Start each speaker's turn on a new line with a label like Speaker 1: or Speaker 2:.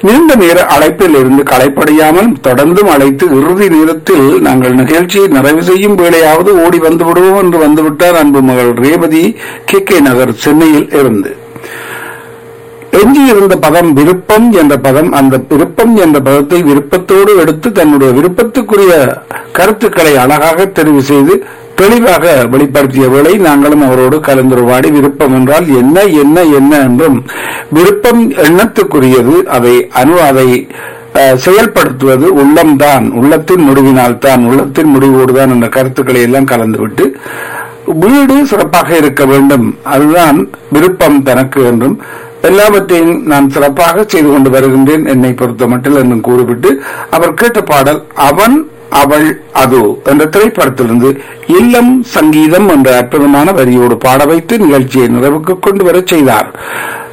Speaker 1: நீண்ட நேர அழைப்பில் இருந்து களைப்படையாமல் தொடர்ந்தும் அழைத்து இறுதி நேரத்தில் நாங்கள் நிகழ்ச்சியை நிறைவு செய்யும் வேளையாவது ஓடி வந்து விடுவோம் என்று வந்துவிட்டார் அன்பு மகள் ரேவதி கே கே நகர் சென்னையில் இருந்து எஞ்சியிருந்த பதம் விருப்பம் என்ற பதம் அந்த விருப்பம் என்ற பதத்தை விருப்பத்தோடு எடுத்து தன்னுடைய விருப்பத்துக்குரிய கருத்துக்களை அழகாக தெரிவு செய்து தெளிவாக வெளிப்படுத்திய வேளை நாங்களும் அவரோடு கலந்துரையாடி விருப்பம் என்றால் என்ன என்ன என்ன என்றும் விருப்பம் எண்ணத்துக்குரியது அதை அனு அதை அஹ், செயல்படுத்துவது உள்ளம்தான் உள்ளத்தின் முடிவினால் தான் உள்ளத்தின் முடிவோடு தான் என்ற கருத்துக்களை எல்லாம் கலந்துவிட்டு வீடு சிறப்பாக இருக்க வேண்டும் அதுதான் விருப்பம் தனக்கு என்றும் எல்லாவற்றையும் நான் சிறப்பாக செய்து கொண்டு வருகின்றேன் என்னை பொறுத்த மட்டில் என்றும் கூறிவிட்டு அவர் கேட்ட பாடல் அவன் அவள் அதோ என்ற திரைப்படத்திலிருந்து இல்லம் சங்கீதம் என்ற அற்புதமான வரியோடு பாட வைத்து நிகழ்ச்சியை நிறைவுக்கு கொண்டு வரச் செய்தார்